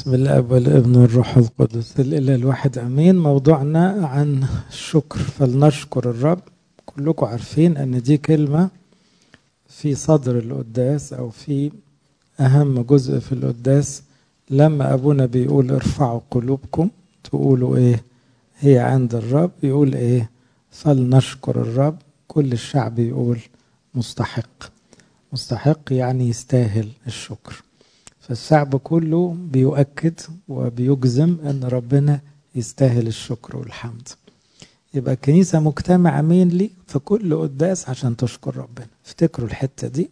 بسم الاب والابن والروح القدس الاله الواحد امين موضوعنا عن الشكر فلنشكر الرب كلكم عارفين ان دي كلمه في صدر القداس او في اهم جزء في القداس لما ابونا بيقول ارفعوا قلوبكم تقولوا ايه هي عند الرب يقول ايه فلنشكر الرب كل الشعب يقول مستحق مستحق يعني يستاهل الشكر فالشعب كله بيؤكد وبيجزم ان ربنا يستاهل الشكر والحمد يبقى الكنيسة مجتمعة مين لي في كل قداس عشان تشكر ربنا افتكروا الحتة دي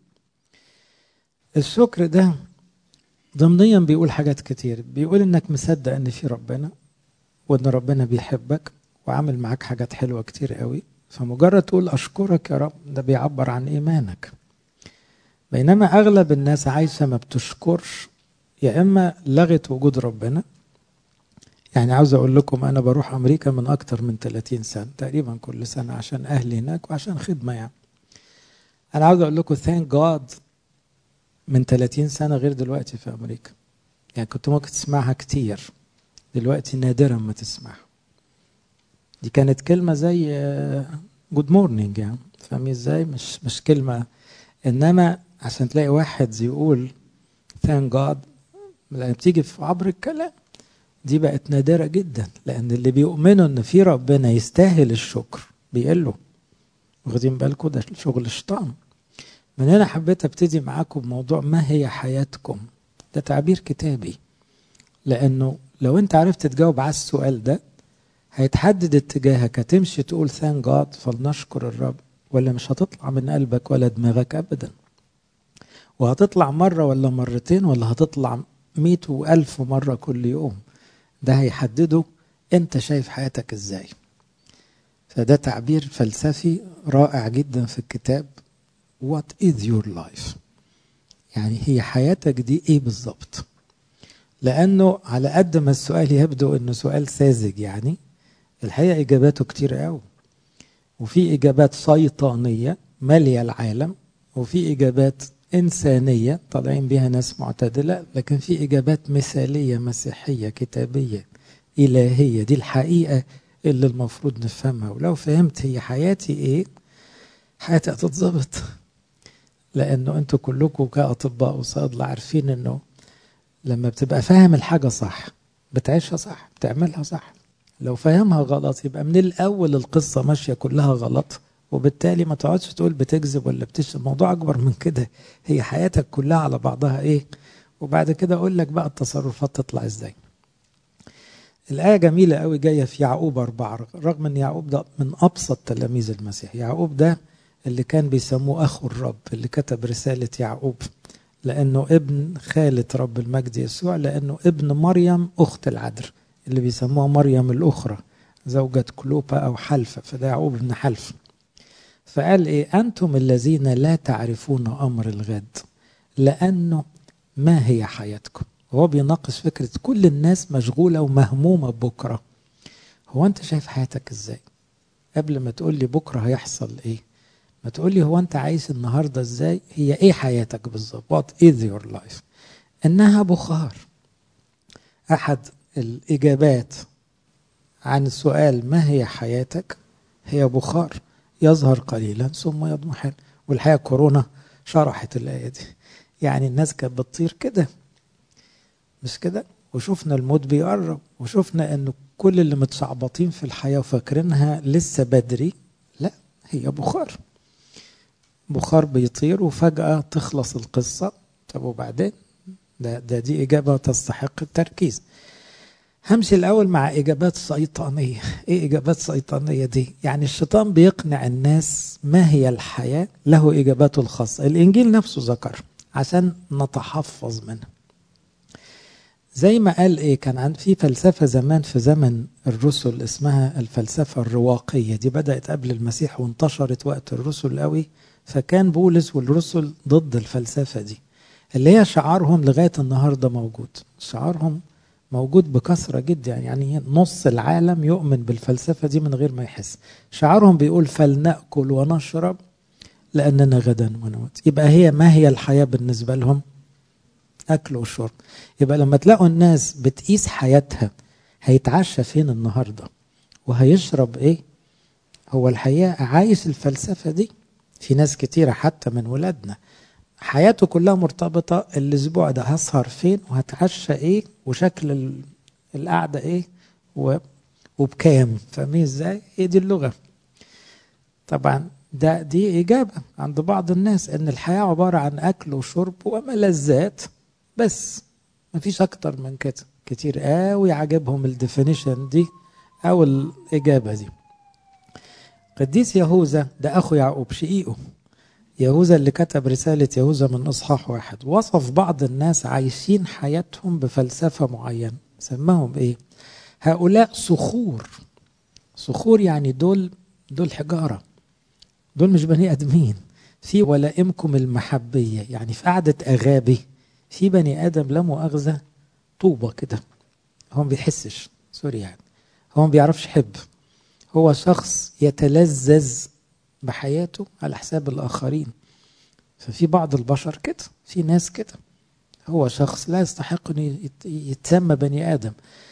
الشكر ده ضمنيا بيقول حاجات كتير بيقول انك مصدق ان في ربنا وان ربنا بيحبك وعامل معاك حاجات حلوة كتير قوي فمجرد تقول اشكرك يا رب ده بيعبر عن ايمانك بينما اغلب الناس عايشه ما بتشكرش يا اما لغت وجود ربنا يعني عاوز اقول لكم انا بروح امريكا من اكتر من 30 سنه تقريبا كل سنه عشان اهلي هناك وعشان خدمه يعني انا عاوز اقول لكم ثانك جاد من 30 سنه غير دلوقتي في امريكا يعني كنت ممكن تسمعها كتير دلوقتي نادرا ما تسمعها دي كانت كلمه زي جود مورنينج يعني فاهمين ازاي مش مش كلمه انما عشان تلاقي واحد يقول ثانك جاد لما بتيجي في عبر الكلام دي بقت نادرة جدا لأن اللي بيؤمنوا إن في ربنا يستاهل الشكر بيقلوا واخدين بالكم ده شغل الشيطان من هنا حبيت ابتدي معاكم بموضوع ما هي حياتكم ده تعبير كتابي لأنه لو أنت عرفت تجاوب على السؤال ده هيتحدد اتجاهك هتمشي تقول ثانك جاد فلنشكر الرب ولا مش هتطلع من قلبك ولا دماغك ابدا وهتطلع مرة ولا مرتين ولا هتطلع مئة وألف مرة كل يوم ده هيحدده انت شايف حياتك ازاي فده تعبير فلسفي رائع جدا في الكتاب What is your life يعني هي حياتك دي ايه بالظبط لانه على قد ما السؤال يبدو انه سؤال ساذج يعني الحقيقه اجاباته كتير قوي وفي إجابات شيطانية مالية العالم وفي إجابات إنسانية طالعين بها ناس معتدلة لكن في إجابات مثالية مسيحية كتابية إلهية دي الحقيقة اللي المفروض نفهمها ولو فهمت هي حياتي إيه حياتي هتتظبط لأنه أنتوا كلكم كأطباء وصيادلة عارفين إنه لما بتبقى فاهم الحاجة صح بتعيشها صح بتعملها صح لو فاهمها غلط يبقى من الاول القصه ماشيه كلها غلط وبالتالي ما تقعدش تقول بتكذب ولا بتشتم الموضوع اكبر من كده هي حياتك كلها على بعضها ايه وبعد كده اقول لك بقى التصرفات تطلع ازاي الآية جميلة قوي جاية في يعقوب أربعة رغم أن يعقوب ده من أبسط تلاميذ المسيح يعقوب ده اللي كان بيسموه أخو الرب اللي كتب رسالة يعقوب لأنه ابن خالة رب المجد يسوع لأنه ابن مريم أخت العذر اللي بيسموها مريم الأخرى زوجة كلوبا أو حلفة فده يعقوب بن حلف فقال إيه أنتم الذين لا تعرفون أمر الغد لأنه ما هي حياتكم هو بيناقش فكرة كل الناس مشغولة ومهمومة ببكرة هو أنت شايف حياتك إزاي قبل ما تقول لي بكرة هيحصل إيه ما تقول لي هو أنت عايش النهاردة إزاي هي إيه حياتك بالظبط what is your life إنها بخار أحد الإجابات عن السؤال ما هي حياتك هي بخار يظهر قليلا ثم يضمحل والحقيقة كورونا شرحت الآية دي يعني الناس كانت بتطير كده مش كده وشفنا الموت بيقرب وشفنا انه كل اللي متشعبطين في الحياة وفاكرينها لسه بدري لا هي بخار بخار بيطير وفجأة تخلص القصة طب وبعدين ده, ده دي إجابة تستحق التركيز همشي الأول مع إجابات شيطانية إيه إجابات شيطانية دي يعني الشيطان بيقنع الناس ما هي الحياة له إجاباته الخاصة الإنجيل نفسه ذكر عشان نتحفظ منها زي ما قال إيه كان عند في فلسفة زمان في زمن الرسل اسمها الفلسفة الرواقية دي بدأت قبل المسيح وانتشرت وقت الرسل قوي فكان بولس والرسل ضد الفلسفة دي اللي هي شعارهم لغاية النهاردة موجود شعارهم موجود بكثرة جدا يعني نص العالم يؤمن بالفلسفة دي من غير ما يحس شعارهم بيقول فلنأكل ونشرب لأننا غدا ونموت يبقى هي ما هي الحياة بالنسبة لهم أكل وشرب يبقى لما تلاقوا الناس بتقيس حياتها هيتعشى فين النهاردة وهيشرب إيه هو الحقيقة عايش الفلسفة دي في ناس كتيرة حتى من ولادنا حياته كلها مرتبطة الأسبوع ده هسهر فين وهتعشى إيه وشكل القعدة إيه و... وبكام فاهمين إزاي؟ هي دي اللغة طبعا ده دي إجابة عند بعض الناس إن الحياة عبارة عن أكل وشرب وملذات بس مفيش أكتر من كده كتير قوي عجبهم الديفينيشن دي أو الإجابة دي قديس يهوذا ده أخو يعقوب شقيقه يهوذا اللي كتب رسالة يهوذا من إصحاح واحد وصف بعض الناس عايشين حياتهم بفلسفة معينة سماهم إيه هؤلاء صخور صخور يعني دول دول حجارة دول مش بني آدمين في ولائمكم المحبية يعني في قعدة أغابي في بني آدم لا مؤاخذة طوبة كده هو ما بيحسش سوري يعني هو ما بيعرفش يحب هو شخص يتلذذ بحياته على حساب الآخرين ففي بعض البشر كده في ناس كده هو شخص لا يستحق أن يتسمى بني آدم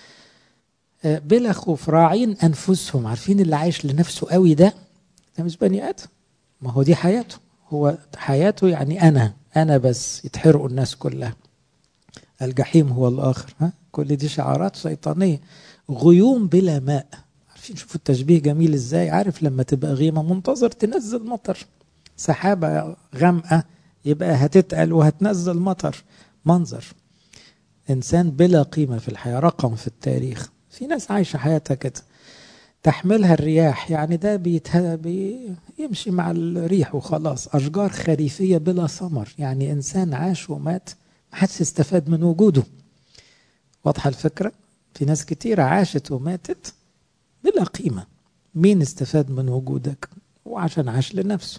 بلا خوف راعين أنفسهم عارفين اللي عايش لنفسه قوي ده ده مش بني آدم ما هو دي حياته هو حياته يعني أنا أنا بس يتحرقوا الناس كلها الجحيم هو الآخر ها كل دي شعارات شيطانية غيوم بلا ماء عارفين شوفوا التشبيه جميل ازاي عارف لما تبقى غيمة منتظر تنزل مطر سحابة غامقة يبقى هتتقل وهتنزل مطر منظر إنسان بلا قيمة في الحياة رقم في التاريخ في ناس عايشة حياتها كده تحملها الرياح يعني ده بيتها بيمشي مع الريح وخلاص أشجار خريفية بلا ثمر يعني إنسان عاش ومات ما حدش استفاد من وجوده واضحة الفكرة في ناس كتيرة عاشت وماتت بلا قيمة مين استفاد من وجودك وعشان عاش لنفسه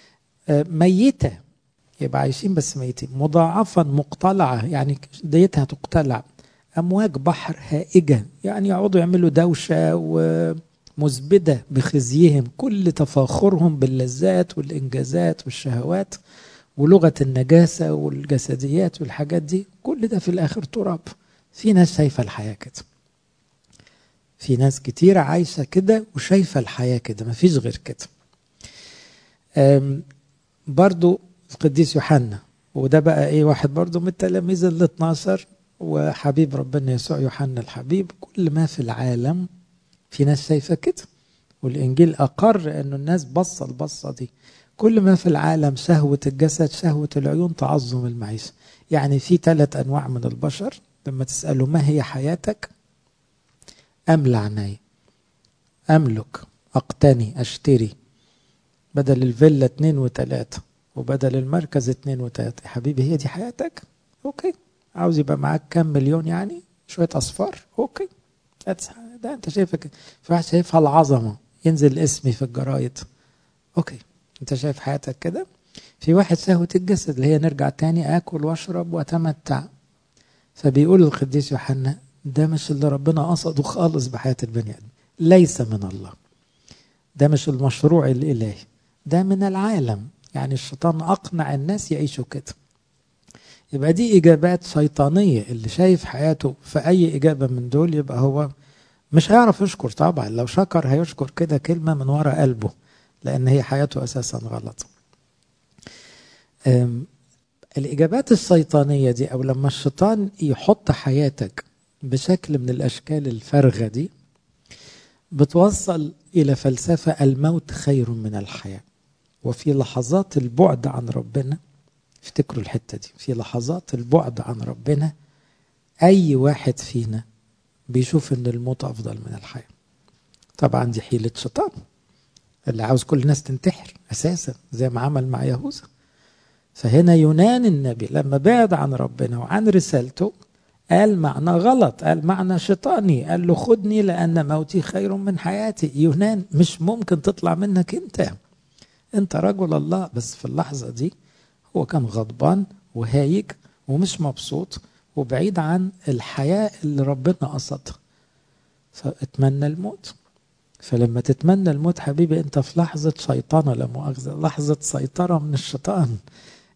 ميتة يبقى عايشين بس ميتين مضاعفا مقتلعة يعني ديتها تقتلع أمواج بحر هائجة يعني يقعدوا يعملوا دوشة ومزبدة بخزيهم كل تفاخرهم باللذات والإنجازات والشهوات ولغة النجاسة والجسديات والحاجات دي كل ده في الآخر تراب في ناس شايفة الحياة كده في ناس كتيرة عايشة كده وشايفة الحياة كده مفيش غير كده برضو القديس يوحنا وده بقى ايه واحد برضو من التلاميذ ال 12 وحبيب ربنا يسوع يوحنا الحبيب كل ما في العالم في ناس شايفة كده والإنجيل أقر أنه الناس بصة البصة دي كل ما في العالم شهوة الجسد شهوة العيون تعظم المعيشة يعني في ثلاث أنواع من البشر لما تسأله ما هي حياتك أملى عيني أملك أقتني أشتري بدل الفيلا اتنين وتلاتة وبدل المركز اتنين وتلاتة يا حبيبي هي دي حياتك أوكي عاوز يبقى معاك كام مليون يعني شوية أصفار أوكي ده أنت شايفك في واحد شايفها العظمة ينزل اسمي في الجرايد أوكي أنت شايف حياتك كده في واحد شهوة الجسد اللي هي نرجع تاني آكل وأشرب وأتمتع فبيقول القديس يوحنا ده مش اللي ربنا قصده خالص بحياة البني آدم ليس من الله ده مش المشروع الإلهي ده من العالم يعني الشيطان أقنع الناس يعيشوا كده يبقى دي إجابات شيطانية اللي شايف حياته في أي إجابة من دول يبقى هو مش هيعرف يشكر طبعا لو شكر هيشكر كده كلمة من وراء قلبه لأن هي حياته أساسا غلط الإجابات الشيطانية دي أو لما الشيطان يحط حياتك بشكل من الأشكال الفارغة دي بتوصل إلى فلسفة الموت خير من الحياة وفي لحظات البعد عن ربنا افتكروا الحتة دي في لحظات البعد عن ربنا أي واحد فينا بيشوف إن الموت أفضل من الحياة طبعا دي حيلة شيطان اللي عاوز كل الناس تنتحر أساسا زي ما عمل مع يهوذا فهنا يونان النبي لما بعد عن ربنا وعن رسالته قال معنى غلط قال معنى شيطاني قال له خدني لأن موتي خير من حياتي يونان مش ممكن تطلع منك انت انت رجل الله بس في اللحظة دي هو كان غضبان وهايج ومش مبسوط وبعيد عن الحياة اللي ربنا قصدها فاتمنى الموت فلما تتمنى الموت حبيبي انت في لحظة شيطانة لا مؤاخذة لحظة سيطرة من الشيطان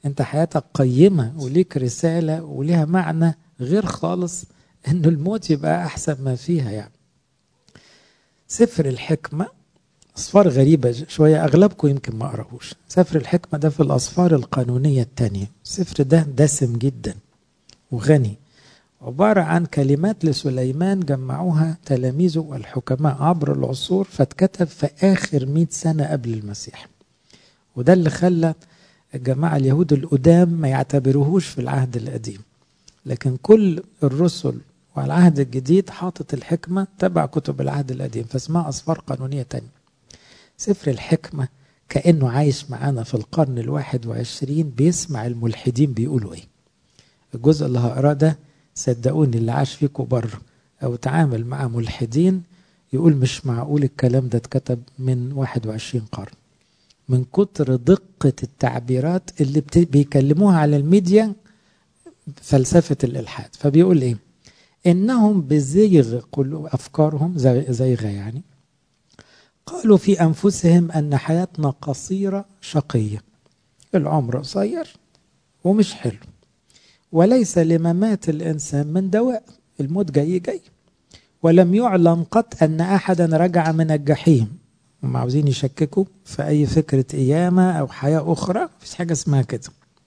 انت حياتك قيمة وليك رسالة وليها معنى غير خالص انه الموت يبقى احسن ما فيها يعني سفر الحكمة أصفار غريبة شوية أغلبكم يمكن ما قراهوش سفر الحكمة ده في الأصفار القانونية الثانية السفر ده دسم جدا وغني عبارة عن كلمات لسليمان جمعوها تلاميذه والحكماء عبر العصور فاتكتب في آخر مئة سنة قبل المسيح وده اللي خلى الجماعة اليهود القدام ما يعتبروهوش في العهد القديم لكن كل الرسل وعلى العهد الجديد حاطط الحكمة تبع كتب العهد القديم فاسمها أصفار قانونية تانية سفر الحكمة كأنه عايش معانا في القرن الواحد وعشرين بيسمع الملحدين بيقولوا ايه الجزء اللي هقراه ده صدقوني اللي عاش فيكم بره او تعامل مع ملحدين يقول مش معقول الكلام ده اتكتب من 21 قرن من كتر دقة التعبيرات اللي بيكلموها على الميديا فلسفة الإلحاد فبيقول إيه إنهم بزيغ قلوب أفكارهم زيغة يعني قالوا في أنفسهم أن حياتنا قصيرة شقية العمر قصير ومش حلو وليس لممات الإنسان من دواء الموت جاي جاي ولم يعلم قط أن أحدا رجع من الجحيم هم عاوزين يشككوا في أي فكرة قيامة أو حياة أخرى مفيش حاجة اسمها كده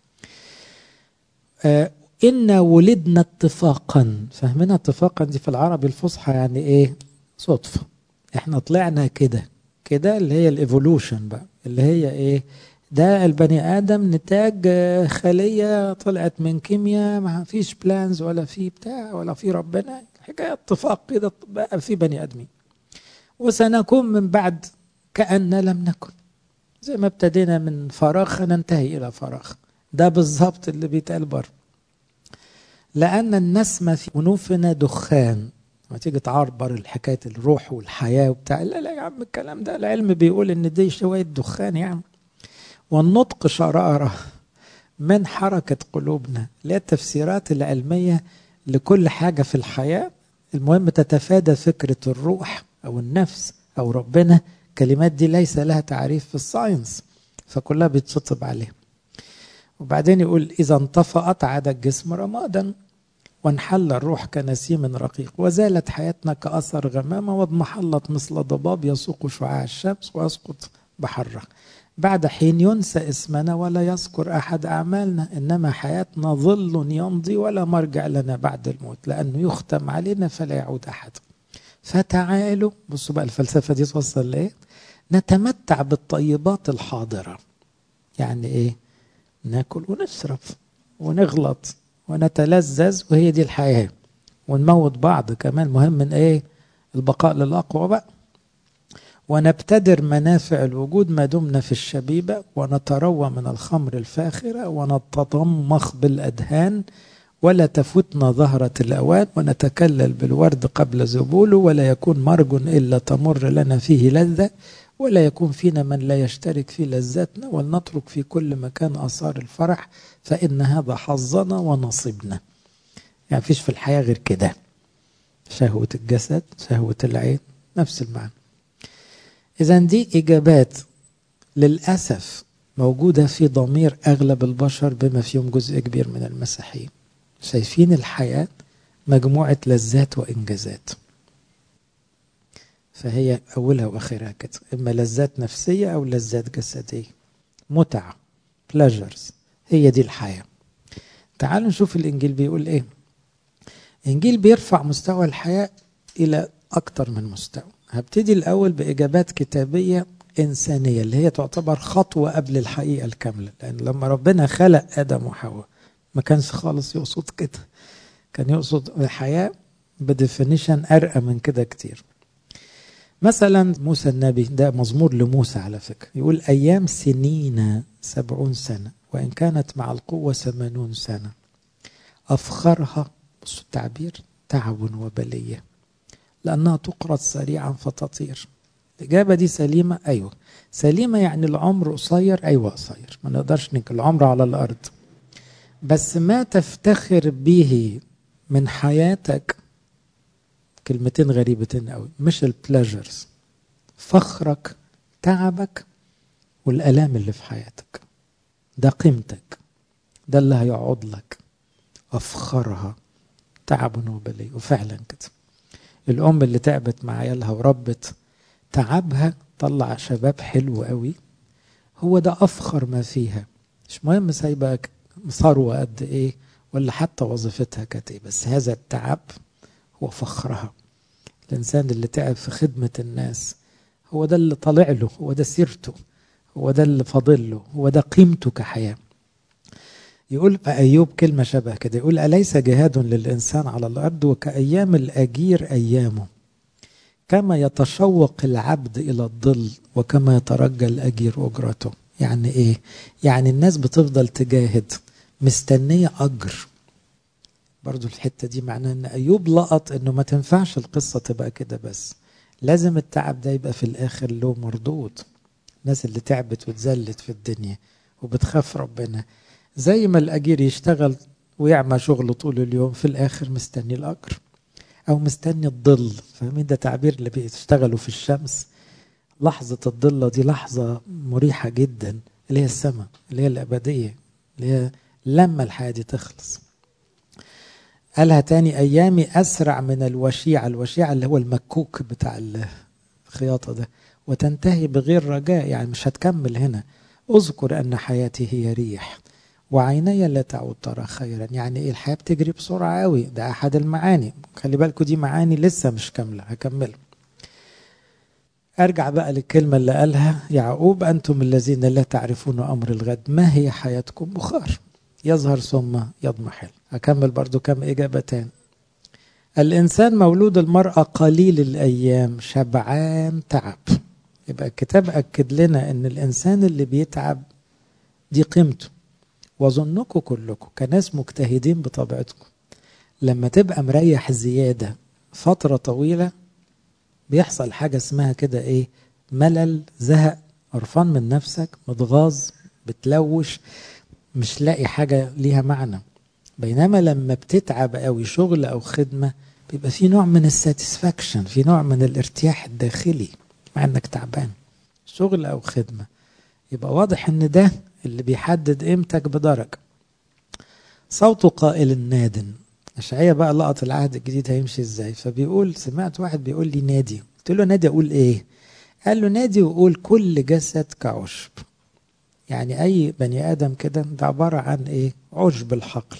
آه إنا ولدنا اتفاقا فهمنا اتفاقا دي في العربي الفصحى يعني إيه صدفة احنا طلعنا كده كده اللي هي الايفولوشن بقى اللي هي ايه ده البني ادم نتاج خليه طلعت من كيمياء ما فيش بلانز ولا في بتاع ولا في ربنا حكايه اتفاق كده بقى في بني ادمين وسنكون من بعد كأن لم نكن زي ما ابتدينا من فراغ ننتهي إلى فراغ ده بالظبط اللي بيتقال بره لأن النسمة في أنوفنا دخان لما تيجي تعبر الحكاية الروح والحياة وبتاع لا لا يا عم الكلام ده العلم بيقول إن دي شوية دخان يعني والنطق شرارة من حركة قلوبنا اللي هي التفسيرات العلمية لكل حاجة في الحياة المهم تتفادى فكرة الروح أو النفس أو ربنا الكلمات دي ليس لها تعريف في الساينس فكلها بيتشطب عليها وبعدين يقول إذا انطفأت عاد الجسم رمادا وانحل الروح كنسيم رقيق وزالت حياتنا كأثر غمامة واضمحلت مثل ضباب يسوق شعاع الشمس ويسقط بحره بعد حين ينسى اسمنا ولا يذكر أحد أعمالنا إنما حياتنا ظل يمضي ولا مرجع لنا بعد الموت لأنه يختم علينا فلا يعود أحد فتعالوا بصوا بقى الفلسفة دي توصل لإيه نتمتع بالطيبات الحاضرة يعني إيه ناكل ونشرب ونغلط ونتلذذ وهي دي الحياة ونموت بعض كمان مهم من ايه البقاء للأقوى بقى ونبتدر منافع الوجود ما دمنا في الشبيبة ونتروى من الخمر الفاخرة ونتضمخ بالأدهان ولا تفوتنا ظهرة الأوان ونتكلل بالورد قبل زبوله ولا يكون مرج إلا تمر لنا فيه لذة ولا يكون فينا من لا يشترك في لذاتنا ولنترك في كل مكان آثار الفرح فإن هذا حظنا ونصيبنا يعني فيش في الحياة غير كده شهوة الجسد شهوة العين نفس المعنى إذا دي إجابات للأسف موجودة في ضمير أغلب البشر بما فيهم جزء كبير من المسيحيين شايفين الحياة مجموعة لذات وإنجازات فهي أولها وآخرها كده إما لذات نفسية أو لذات جسدية متع بلاجرز هي دي الحياة تعالوا نشوف الإنجيل بيقول إيه الإنجيل بيرفع مستوى الحياة إلى أكتر من مستوى هبتدي الأول بإجابات كتابية إنسانية اللي هي تعتبر خطوة قبل الحقيقة الكاملة لأن لما ربنا خلق آدم وحواء ما كانش خالص يقصد كده كان يقصد الحياة بديفينيشن أرقى من كده كتير مثلا موسى النبي ده مزمور لموسى على فكرة يقول أيام سنين سبعون سنة وإن كانت مع القوة ثمانون سنة أفخرها بصوا التعبير تعب وبلية لأنها تقرض سريعا فتطير الإجابة دي سليمة أيوة سليمة يعني العمر قصير أيوة قصير ما نقدرش نك العمر على الأرض بس ما تفتخر به من حياتك كلمتين غريبتين قوي مش البلاجرز فخرك تعبك والالام اللي في حياتك ده قيمتك ده اللي هيقعد لك أفخرها تعب وبلي وفعلا كده الأم اللي تعبت مع عيالها وربت تعبها طلع شباب حلو قوي هو ده أفخر ما فيها مش مهم سايبة ثروة قد إيه ولا حتى وظيفتها كانت إيه بس هذا التعب هو فخرها الإنسان اللي تعب في خدمة الناس هو ده اللي طالع له هو ده سيرته هو ده اللي فاضل له هو ده قيمته كحياة يقول أيوب كلمة شبه كده يقول أليس جهاد للإنسان على الأرض وكأيام الأجير أيامه كما يتشوق العبد إلى الظل وكما يترجى الأجير أجرته يعني إيه؟ يعني الناس بتفضل تجاهد مستنية أجر برضو الحتة دي معناه أن أيوب لقط أنه ما تنفعش القصة تبقى كده بس لازم التعب ده يبقى في الآخر له مردود الناس اللي تعبت واتذلت في الدنيا وبتخاف ربنا زي ما الأجير يشتغل ويعمل شغله طول اليوم في الآخر مستني الأجر أو مستني الظل فاهمين ده تعبير اللي بيشتغلوا في الشمس لحظة الظلة دي لحظة مريحة جدا اللي هي السماء اللي هي الأبدية اللي هي لما الحياة دي تخلص قالها تاني أيامي أسرع من الوشيعة الوشيعة اللي هو المكوك بتاع الخياطة ده وتنتهي بغير رجاء يعني مش هتكمل هنا اذكر أن حياتي هي ريح وعيني لا تعود ترى خيرا يعني ايه الحياة بتجري بسرعة قوي ده أحد المعاني خلي بالكوا دي معاني لسه مش كاملة هكمل أرجع بقى للكلمة اللي قالها يعقوب أنتم الذين لا تعرفون أمر الغد ما هي حياتكم بخار يظهر ثم يضمحل أكمل برضو كم إجابة تاني الإنسان مولود المرأة قليل الأيام شبعان تعب يبقى الكتاب أكد لنا أن الإنسان اللي بيتعب دي قيمته وظنكم كلكم كناس مجتهدين بطبيعتكم لما تبقى مريح زيادة فترة طويلة بيحصل حاجة اسمها كده ايه ملل زهق قرفان من نفسك متغاظ بتلوش مش لاقي حاجة ليها معنى بينما لما بتتعب قوي شغل او خدمة بيبقى في نوع من الساتسفاكشن في نوع من الارتياح الداخلي مع انك تعبان شغل او خدمة يبقى واضح ان ده اللي بيحدد قيمتك بدرجة صوت قائل ناد أشعية بقى لقط العهد الجديد هيمشي ازاي فبيقول سمعت واحد بيقول لي نادي قلت له نادي اقول ايه قال له نادي وقول كل جسد كعشب يعني اي بني ادم كده ده عبارة عن ايه عشب الحقل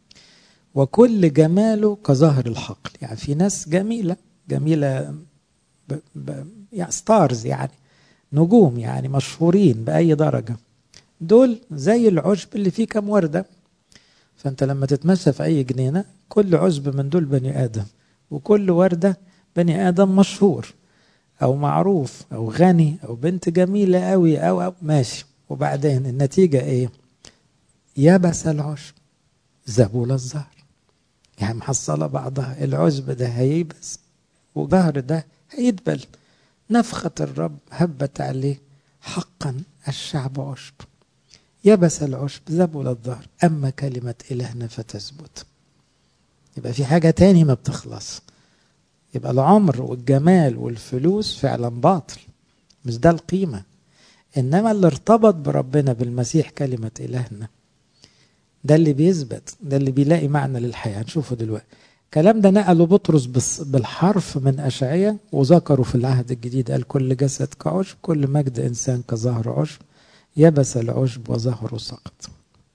وكل جماله كظهر الحقل يعني في ناس جميلة جميلة ب... ب... يعني ستارز يعني نجوم يعني مشهورين بأي درجة دول زي العشب اللي فيه كام وردة فأنت لما تتمشى في أي جنينة كل عشب من دول بني آدم وكل وردة بني آدم مشهور أو معروف أو غني أو بنت جميلة أوي أو, أو ماشي وبعدين النتيجة إيه يبس العشب زبول الزهر يعني محصلة بعضها العشب ده هيبس وظهر ده هيدبل نفخة الرب هبت عليه حقا الشعب عشب يبس العشب ذبل الظهر أما كلمة إلهنا فتثبت يبقى في حاجة تاني ما بتخلص يبقى العمر والجمال والفلوس فعلا باطل مش ده القيمة إنما اللي ارتبط بربنا بالمسيح كلمة إلهنا ده اللي بيثبت ده اللي بيلاقي معنى للحياة هنشوفه دلوقتي الكلام ده نقله بطرس بالحرف من أشعية وذكره في العهد الجديد قال كل جسد كعشب كل مجد إنسان كظهر عشب يبس العشب وظهره سقط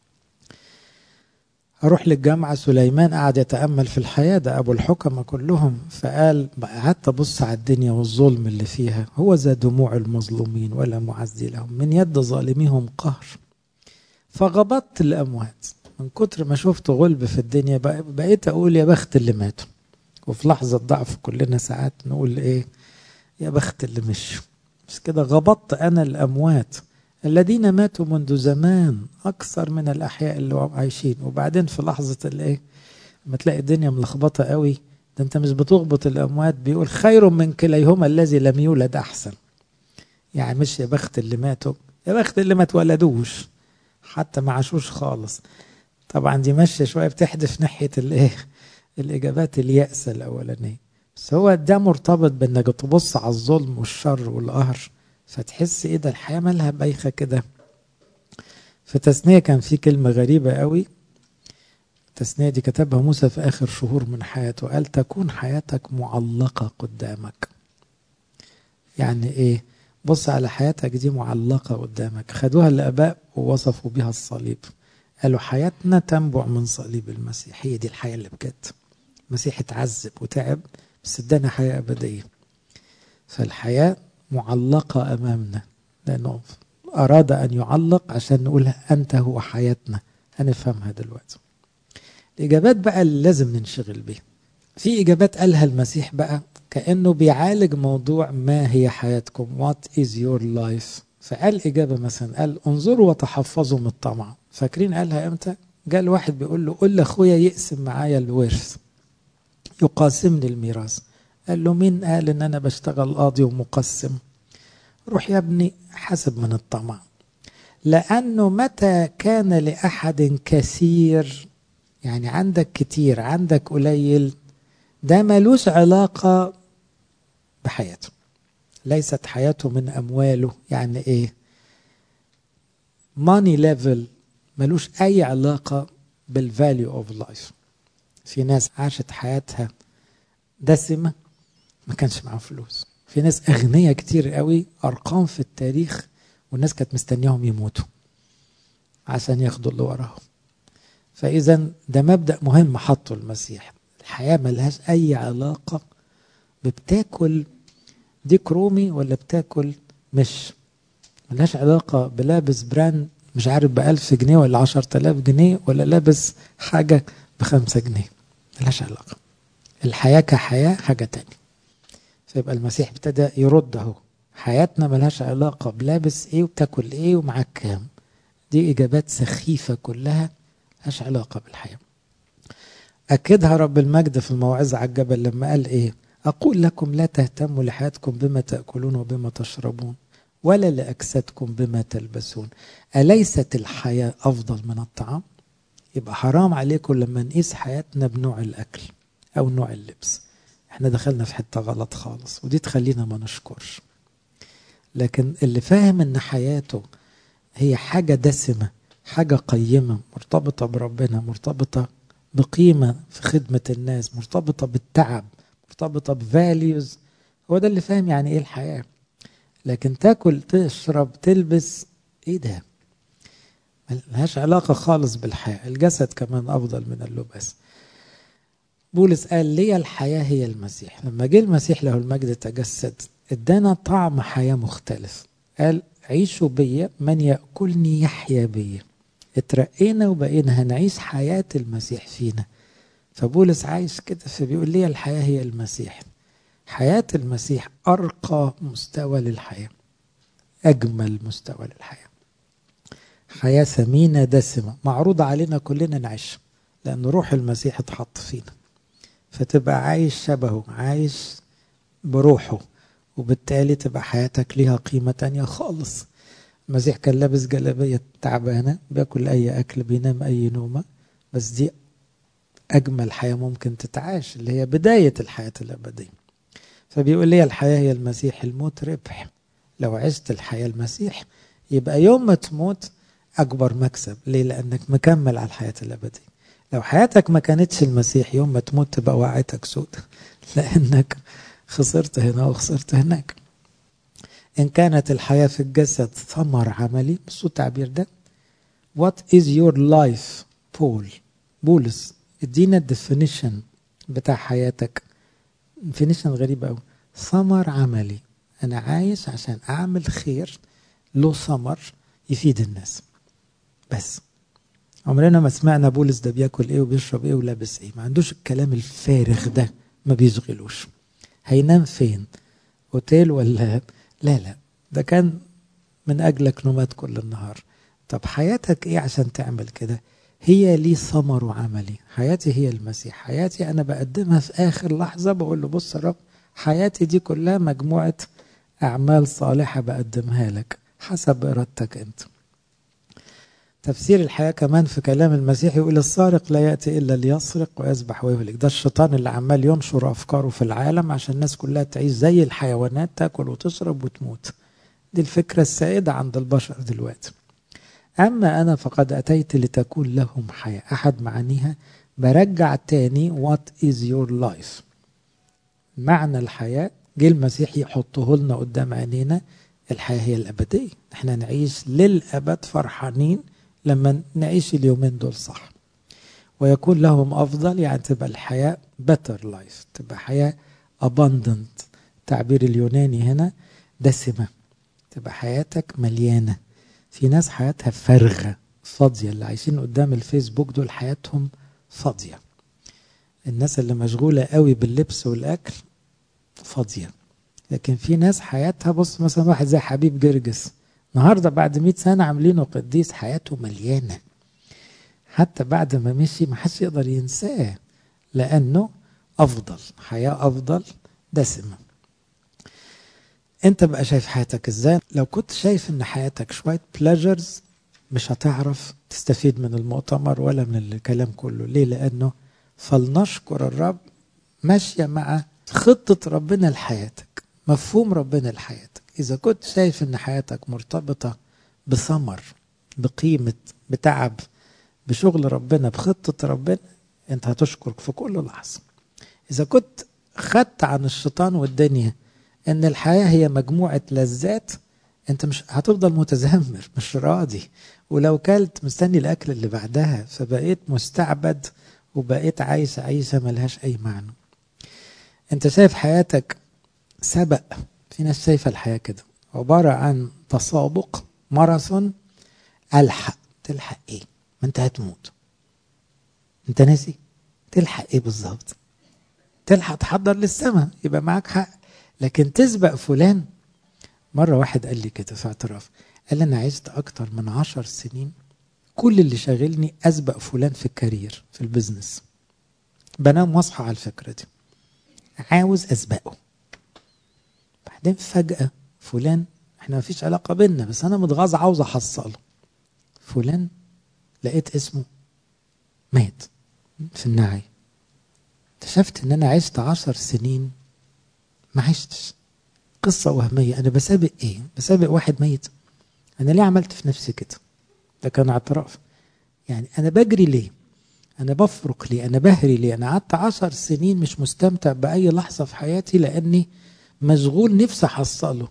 أروح للجامعة سليمان قعد يتأمل في الحياة ده أبو الحكمة كلهم فقال قعدت أبص على الدنيا والظلم اللي فيها هو ذا دموع المظلومين ولا معزي لهم من يد ظالميهم قهر فغبطت الأموات من كتر ما شفت غلب في الدنيا بقيت أقول يا بخت اللي ماتوا وفي لحظة ضعف كلنا ساعات نقول إيه يا بخت اللي مشوا بس كده غبطت أنا الأموات الذين ماتوا منذ زمان أكثر من الأحياء اللي عايشين وبعدين في لحظة الإيه لما تلاقي الدنيا ملخبطة قوي ده أنت مش بتغبط الأموات بيقول خير من كليهما الذي لم يولد أحسن يعني مش يا بخت اللي ماتوا يا بخت اللي ما اتولدوش حتى ما عاشوش خالص طبعا دي ماشية شوية بتحدف ناحية الإيه الإجابات اليأسة الأولانية بس هو ده مرتبط بأنك تبص على الظلم والشر والقهر فتحس ايه ده الحياه مالها بايخه كده في تثنية كان في كلمة غريبة قوي التثنية دي كتبها موسى في آخر شهور من حياته قال تكون حياتك معلقة قدامك يعني إيه بص على حياتك دي معلقة قدامك خدوها الآباء ووصفوا بها الصليب قالوا حياتنا تنبع من صليب المسيح هي دي الحياة اللي بجد المسيح اتعذب وتعب بس ادانا حياة أبدية فالحياة معلقة أمامنا لأنه أراد أن يعلق عشان نقول أنت هو حياتنا هنفهمها دلوقتي الإجابات بقى اللي لازم ننشغل بيها في إجابات قالها المسيح بقى كأنه بيعالج موضوع ما هي حياتكم What is your life فقال إجابة مثلا قال انظروا وتحفظوا من الطمع فاكرين قالها إمتى قال واحد بيقول له قول لأخويا يقسم معايا الورث يقاسمني الميراث قال له مين قال ان انا بشتغل قاضي ومقسم روح يا ابني حسب من الطمع لانه متى كان لاحد كثير يعني عندك كتير عندك قليل ده ملوش علاقة بحياته ليست حياته من أمواله يعني إيه ماني ليفل ملوش أي علاقة بالفاليو اوف لايف في ناس عاشت حياتها دسمة ما كانش معاهم فلوس في ناس أغنياء كتير قوي أرقام في التاريخ والناس كانت مستنياهم يموتوا عشان ياخدوا اللي وراهم فإذا ده مبدأ مهم حطه المسيح الحياة ملهاش أي علاقة ببتاكل ديك رومي ولا بتاكل مش ملهاش علاقة بلابس براند مش عارف بألف جنيه ولا عشر تلاف جنيه ولا لابس حاجة بخمسة جنيه ملهاش علاقة الحياة كحياة حاجة تانية فيبقى المسيح ابتدى يرد اهو حياتنا ملهاش علاقة بلابس ايه وبتاكل ايه ومعاك كام دي اجابات سخيفة كلها ملهاش علاقة بالحياة أكدها رب المجد في الموعظة على الجبل لما قال إيه أقول لكم لا تهتموا لحياتكم بما تأكلون وبما تشربون ولا لأجسادكم بما تلبسون أليست الحياة أفضل من الطعام يبقى حرام عليكم لما نقيس حياتنا بنوع الأكل أو نوع اللبس احنا دخلنا في حتة غلط خالص ودي تخلينا ما نشكرش لكن اللي فاهم ان حياته هي حاجة دسمة حاجة قيمة مرتبطة بربنا مرتبطة بقيمة في خدمة الناس مرتبطة بالتعب مرتبطة بفاليوز هو ده اللي فاهم يعني ايه الحياة لكن تاكل تشرب تلبس ايه ده ملهاش علاقة خالص بالحياة الجسد كمان أفضل من اللباس بولس قال لي الحياة هي المسيح لما جه المسيح له المجد تجسد ادانا طعم حياة مختلف قال عيشوا بيا من يأكلني يحيا بيا اترقينا وبقينا هنعيش حياة المسيح فينا فبولس عايش كده فبيقول لي الحياة هي المسيح حياة المسيح أرقى مستوى للحياة أجمل مستوى للحياة حياة ثمينة دسمة معروضة علينا كلنا نعيش لأن روح المسيح اتحط فينا فتبقى عايش شبهه عايش بروحه وبالتالي تبقى حياتك ليها قيمة تانية خالص المسيح كان لابس جلابية تعبانة بياكل أي أكل بينام أي نومة بس دي أجمل حياة ممكن تتعاش اللي هي بداية الحياة الأبدية فبيقول لي الحياة هي المسيح الموت ربح لو عشت الحياة المسيح يبقى يوم ما تموت أكبر مكسب ليه لأنك مكمل على الحياة الأبدية لو حياتك ما كانتش المسيح يوم ما تموت تبقى وقعتك سود لأنك خسرت هنا وخسرت هناك إن كانت الحياة في الجسد ثمر عملي بصوا التعبير ده What is your life بول بولس ادينا الديفينيشن بتاع حياتك ديفينيشن غريب قوي ثمر عملي أنا عايش عشان أعمل خير له ثمر يفيد الناس بس عمرنا ما سمعنا بولس ده بياكل ايه وبيشرب ايه ولابس ايه ما عندوش الكلام الفارغ ده ما بيشغلوش هينام فين اوتيل ولا لا لا ده كان من اجلك نومات كل النهار طب حياتك ايه عشان تعمل كده هي لي ثمر عملي حياتي هي المسيح حياتي انا بقدمها في اخر لحظه بقول له بص يا رب حياتي دي كلها مجموعه اعمال صالحه بقدمها لك حسب ارادتك انت تفسير الحياة كمان في كلام المسيح يقول السارق لا يأتي إلا ليسرق ويذبح ويهلك ده الشيطان اللي عمال ينشر أفكاره في العالم عشان الناس كلها تعيش زي الحيوانات تاكل وتشرب وتموت دي الفكرة السائدة عند البشر دلوقتي أما أنا فقد أتيت لتكون لهم حياة أحد معانيها برجع تاني what is your life معنى الحياة جه المسيح يحطه لنا قدام عينينا الحياة هي الأبدية احنا نعيش للأبد فرحانين لما نعيش اليومين دول صح ويكون لهم أفضل يعني تبقى الحياة better life تبقى حياة abundant تعبير اليوناني هنا دسمة تبقى حياتك مليانة في ناس حياتها فارغة فاضية اللي عايشين قدام الفيسبوك دول حياتهم فاضية الناس اللي مشغولة قوي باللبس والأكل فاضية لكن في ناس حياتها بص مثلا واحد زي حبيب جرجس النهارده بعد 100 سنة عاملينه قديس حياته مليانة حتى بعد ما مشي ما حدش يقدر ينساه لأنه أفضل حياة أفضل دسمة أنت بقى شايف حياتك إزاي لو كنت شايف إن حياتك شوية بلاجرز مش هتعرف تستفيد من المؤتمر ولا من الكلام كله ليه لأنه فلنشكر الرب ماشية مع خطة ربنا لحياتك مفهوم ربنا لحياتك إذا كنت شايف إن حياتك مرتبطة بثمر بقيمة بتعب بشغل ربنا بخطة ربنا أنت هتشكر في كل لحظة إذا كنت خدت عن الشيطان والدنيا إن الحياة هي مجموعة لذات أنت مش هتفضل متذمر مش راضي ولو كلت مستني الأكل اللي بعدها فبقيت مستعبد وبقيت عايش عيشة ملهاش أي معنى أنت شايف حياتك سبق في ناس شايفة الحياة كده عبارة عن تسابق ماراثون ألحق تلحق إيه؟ ما أنت هتموت أنت ناسي؟ تلحق إيه بالظبط؟ تلحق تحضر للسماء يبقى معاك حق لكن تسبق فلان مرة واحد قال لي كده في اعتراف قال لي أنا عشت أكتر من عشر سنين كل اللي شاغلني أسبق فلان في الكارير في البيزنس بنام واصحى على الفكرة دي عاوز أسبقه بعدين فجأة فلان احنا مفيش علاقة بينا بس أنا متغاظ عاوز أحصله فلان لقيت اسمه مات في النعي اكتشفت ان انا عشت عشر سنين ما عشتش قصة وهمية انا بسابق ايه بسابق واحد ميت انا ليه عملت في نفسي كده ده كان اعتراف يعني انا بجري ليه انا بفرق ليه انا بهري ليه انا قعدت عشر سنين مش مستمتع باي لحظة في حياتي لاني مشغول نفسي احصله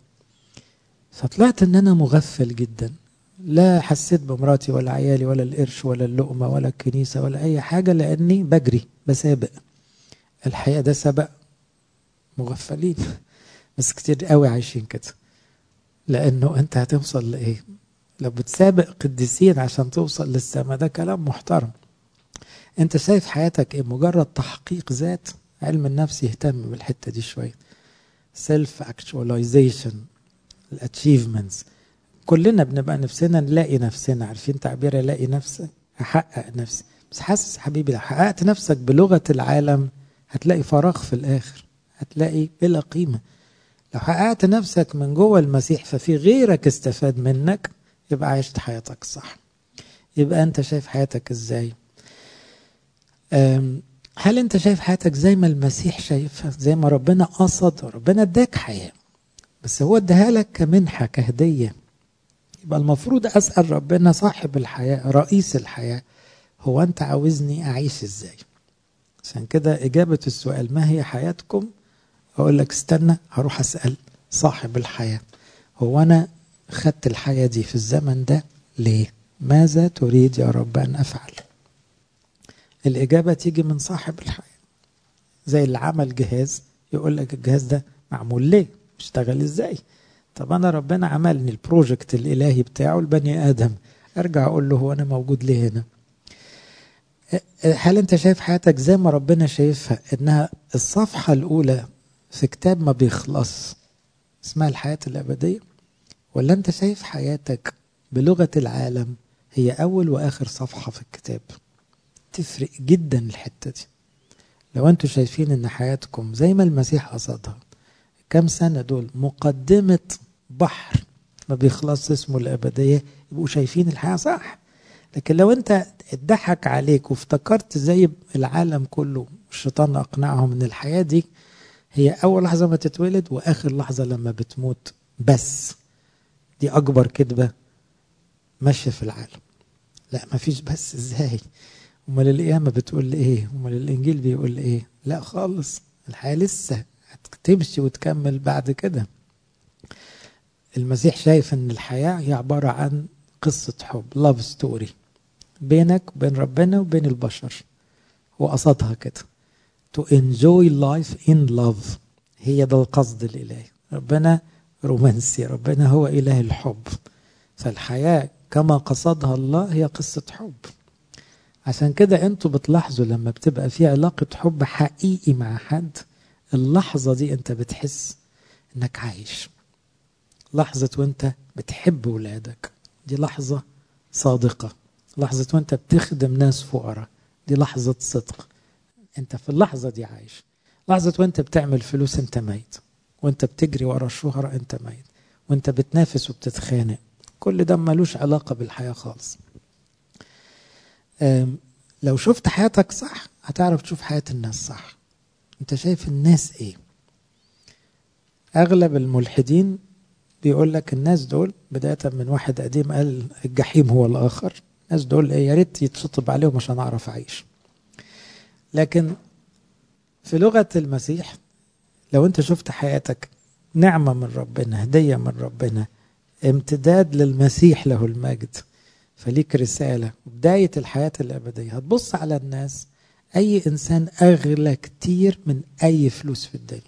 فطلعت ان انا مغفل جدا لا حسيت بمراتي ولا عيالي ولا القرش ولا اللقمة ولا الكنيسة ولا أي حاجة لأني بجري بسابق الحقيقة ده سبق مغفلين بس كتير قوي عايشين كده لأنه أنت هتوصل لإيه لو بتسابق قديسين عشان توصل للسماء ده كلام محترم أنت شايف حياتك إيه مجرد تحقيق ذات علم النفس يهتم بالحتة دي شوية سيلف actualization الاتشيفمنتس كلنا بنبقى نفسنا نلاقي نفسنا عارفين تعبير الاقي نفسي احقق نفسي بس حاسس حبيبي لو حققت نفسك بلغه العالم هتلاقي فراغ في الاخر هتلاقي بلا قيمه لو حققت نفسك من جوه المسيح ففي غيرك استفاد منك يبقى عشت حياتك صح يبقى انت شايف حياتك ازاي هل انت شايف حياتك زي ما المسيح شايفها زي ما ربنا قصد ربنا اداك حياه بس هو اداها لك كمنحه كهديه يبقى المفروض اسال ربنا صاحب الحياه رئيس الحياه هو انت عاوزني اعيش ازاي عشان كده اجابه السؤال ما هي حياتكم اقول لك استنى هروح اسال صاحب الحياه هو انا خدت الحياه دي في الزمن ده ليه ماذا تريد يا رب ان افعل الاجابه تيجي من صاحب الحياه زي اللي عمل جهاز يقول لك الجهاز ده معمول ليه اشتغل ازاي طب انا ربنا عملني البروجكت الالهي بتاعه البني ادم ارجع اقول له هو انا موجود ليه هنا هل انت شايف حياتك زي ما ربنا شايفها انها الصفحه الاولى في كتاب ما بيخلص اسمها الحياه الابديه ولا انت شايف حياتك بلغه العالم هي اول واخر صفحه في الكتاب تفرق جدا الحته دي لو انتوا شايفين ان حياتكم زي ما المسيح قصدها كم سنة دول مقدمة بحر ما بيخلص اسمه الأبدية يبقوا شايفين الحياة صح لكن لو انت اتضحك عليك وافتكرت زي العالم كله الشيطان أقنعهم ان الحياة دي هي أول لحظة ما تتولد وآخر لحظة لما بتموت بس دي أكبر كذبة ماشية في العالم لا ما فيش بس ازاي امال القيامة بتقول ايه امال الانجيل بيقول ايه لا خالص الحياة لسه هتمشي وتكمل بعد كده المسيح شايف ان الحياة هي عبارة عن قصة حب لاف ستوري بينك وبين ربنا وبين البشر وقصدها كده to enjoy life in love هي ده القصد الإلهي ربنا رومانسي ربنا هو إله الحب فالحياة كما قصدها الله هي قصة حب عشان كده انتوا بتلاحظوا لما بتبقى في علاقة حب حقيقي مع حد اللحظة دي انت بتحس انك عايش لحظة وانت بتحب ولادك دي لحظة صادقة لحظة وانت بتخدم ناس فقراء دي لحظة صدق انت في اللحظة دي عايش لحظة وانت بتعمل فلوس انت ميت وانت بتجري ورا الشهرة انت ميت وانت بتنافس وبتتخانق كل ده ملوش علاقة بالحياة خالص لو شفت حياتك صح هتعرف تشوف حياة الناس صح انت شايف الناس ايه اغلب الملحدين بيقول لك الناس دول بداية من واحد قديم قال الجحيم هو الآخر الناس دول إيه يا ريت يتشطب عليهم عشان أعرف أعيش لكن في لغة المسيح لو أنت شفت حياتك نعمة من ربنا هدية من ربنا امتداد للمسيح له المجد فليك رسالة بداية الحياة الأبدية هتبص على الناس أي إنسان أغلى كتير من أي فلوس في الدنيا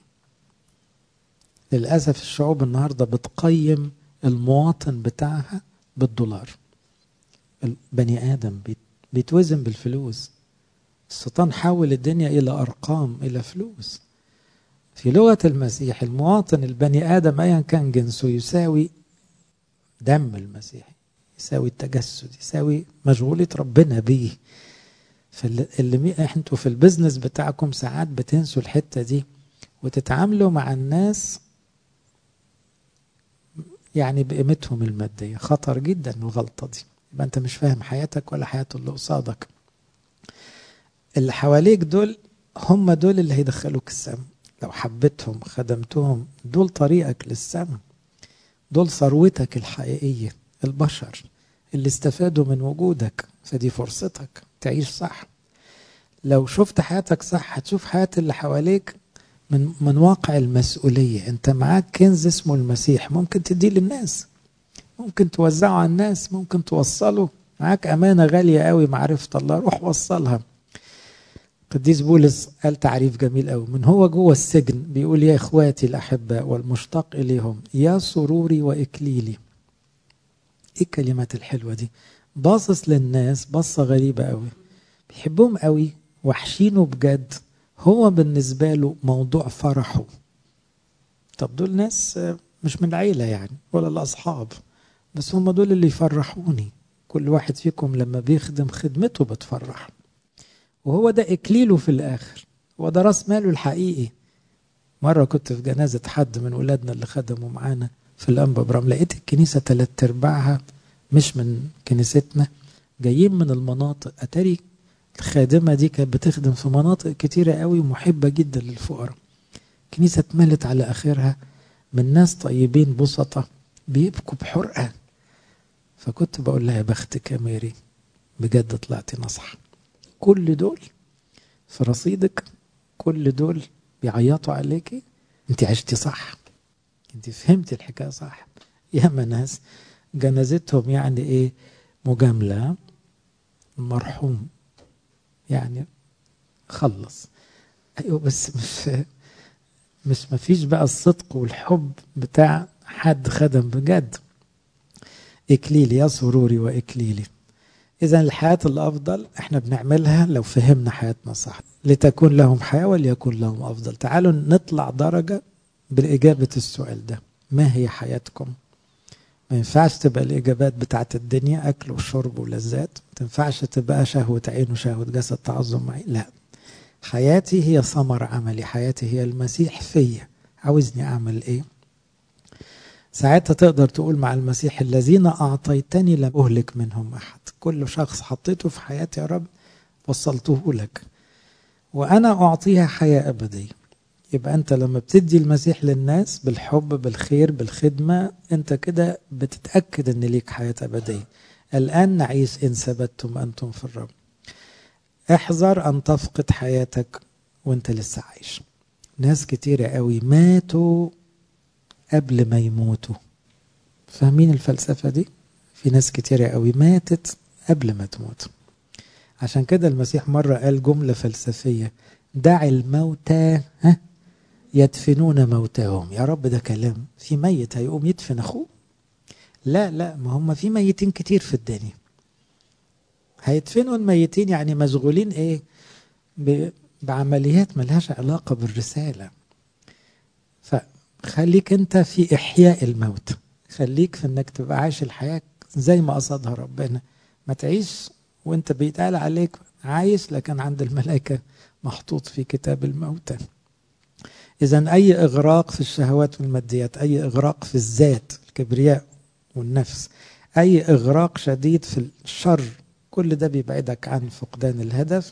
للأسف الشعوب النهاردة بتقيم المواطن بتاعها بالدولار البني آدم بيتوزن بالفلوس الشيطان حول الدنيا إلى أرقام إلى فلوس في لغة المسيح المواطن البني آدم أيا كان جنسه يساوي دم المسيح يساوي التجسد يساوي مشغولية ربنا بيه فاللي انتوا في البيزنس بتاعكم ساعات بتنسوا الحتة دي وتتعاملوا مع الناس يعني بقيمتهم المادية خطر جدا الغلطة دي يبقى انت مش فاهم حياتك ولا حياة اللي قصادك اللي حواليك دول هم دول اللي هيدخلوك السما لو حبيتهم خدمتهم دول طريقك للسما دول ثروتك الحقيقية البشر اللي استفادوا من وجودك فدي فرصتك تعيش صح لو شفت حياتك صح هتشوف حياة اللي حواليك من من واقع المسؤولية انت معاك كنز اسمه المسيح ممكن تديه للناس ممكن توزعه على الناس ممكن توصله معاك أمانة غالية قوي معرفة الله روح وصلها قديس بولس قال تعريف جميل قوي من هو جوه السجن بيقول يا اخواتي الاحباء والمشتاق اليهم يا سروري واكليلي ايه الكلمات الحلوه دي باصص للناس بصه غريبه قوي بيحبهم قوي وحشينه بجد هو بالنسبه له موضوع فرحه طب دول ناس مش من العيله يعني ولا الاصحاب بس هم دول اللي يفرحوني كل واحد فيكم لما بيخدم خدمته بتفرح وهو ده إكليله في الآخر هو ده راس ماله الحقيقي مرة كنت في جنازة حد من ولادنا اللي خدموا معانا في الأنبا برام لقيت الكنيسة تلات أرباعها مش من كنيستنا جايين من المناطق أتاري الخادمة دي كانت بتخدم في مناطق كتيرة قوي ومحبة جدا للفقراء كنيسة اتملت على آخرها من ناس طيبين بسطة بيبكوا بحرقة فكنت بقول لها يا بختك يا ميري بجد طلعتي نصح كل دول في رصيدك كل دول بيعيطوا عليكي انت عشتي صح انت فهمتي الحكايه صح ياما ناس جنازتهم يعني ايه مجامله مرحوم يعني خلص ايوه بس مش مش مفيش بقى الصدق والحب بتاع حد خدم بجد اكليلي يا سروري واكليلي إذا الحياة الأفضل إحنا بنعملها لو فهمنا حياتنا صح لتكون لهم حياة وليكن لهم أفضل تعالوا نطلع درجة بالإجابة السؤال ده ما هي حياتكم ما ينفعش تبقى الإجابات بتاعت الدنيا أكل وشرب ولذات ما تنفعش تبقى شهوة عين وشهوة جسد تعظم معي لا حياتي هي ثمر عملي حياتي هي المسيح فيا عاوزني أعمل إيه ساعتها تقدر تقول مع المسيح الذين أعطيتني لم أهلك منهم أحد كل شخص حطيته في حياتي يا رب وصلته لك وأنا أعطيها حياة أبدية يبقى أنت لما بتدي المسيح للناس بالحب بالخير بالخدمة أنت كده بتتأكد أن ليك حياة أبدية الآن نعيش إن ثبتتم أنتم في الرب احذر أن تفقد حياتك وانت لسه عايش ناس كتيرة قوي ماتوا قبل ما يموتوا فاهمين الفلسفة دي؟ في ناس كتيرة قوي ماتت قبل ما تموت عشان كده المسيح مرة قال جملة فلسفية دع الموتى ها يدفنون موتاهم يا رب ده كلام في ميت هيقوم يدفن أخوه لا لا ما هم في ميتين كتير في الدنيا هيدفنوا الميتين يعني مشغولين ايه بعمليات ملهاش علاقة بالرسالة فخليك انت في احياء الموت خليك في انك تبقى عايش الحياة زي ما قصدها ربنا ما تعيش وانت بيتقال عليك عايش لكن عند الملائكة محطوط في كتاب الموتى إذا أي إغراق في الشهوات والماديات أي إغراق في الذات الكبرياء والنفس أي إغراق شديد في الشر كل ده بيبعدك عن فقدان الهدف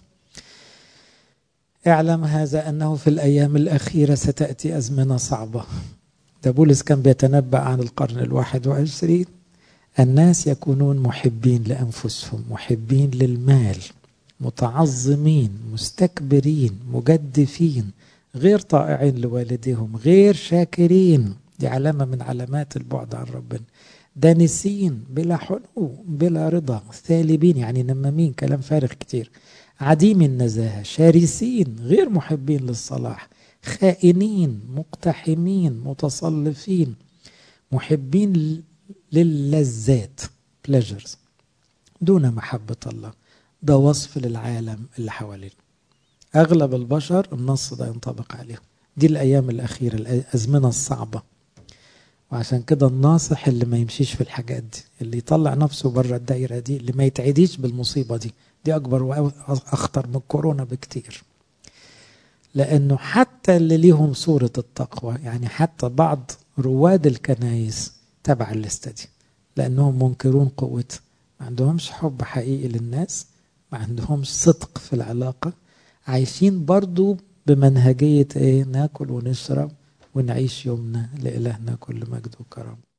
اعلم هذا أنه في الأيام الأخيرة ستأتي أزمنة صعبة ده بولس كان بيتنبأ عن القرن الواحد وعشرين الناس يكونون محبين لأنفسهم محبين للمال متعظمين مستكبرين مجدفين غير طائعين لوالديهم غير شاكرين دي علامة من علامات البعد عن ربنا دانسين بلا حنو بلا رضا ثالبين يعني نمامين كلام فارغ كتير عديم النزاهة شارسين غير محبين للصلاح خائنين مقتحمين متصلفين محبين للذات pleasures دون محبة الله ده وصف للعالم اللي حوالينا أغلب البشر النص ده ينطبق عليهم دي الأيام الأخيرة الأزمنة الصعبة وعشان كده الناصح اللي ما يمشيش في الحاجات دي اللي يطلع نفسه بره الدايرة دي اللي ما يتعديش بالمصيبة دي دي أكبر وأخطر من كورونا بكتير لأنه حتى اللي ليهم صورة التقوى يعني حتى بعض رواد الكنايس تبع الليستة دي لأنهم منكرون قوة ما عندهمش حب حقيقي للناس ما عندهمش صدق في العلاقة عايشين برضو بمنهجية ايه ناكل ونشرب ونعيش يومنا لإلهنا كل مجد وكرم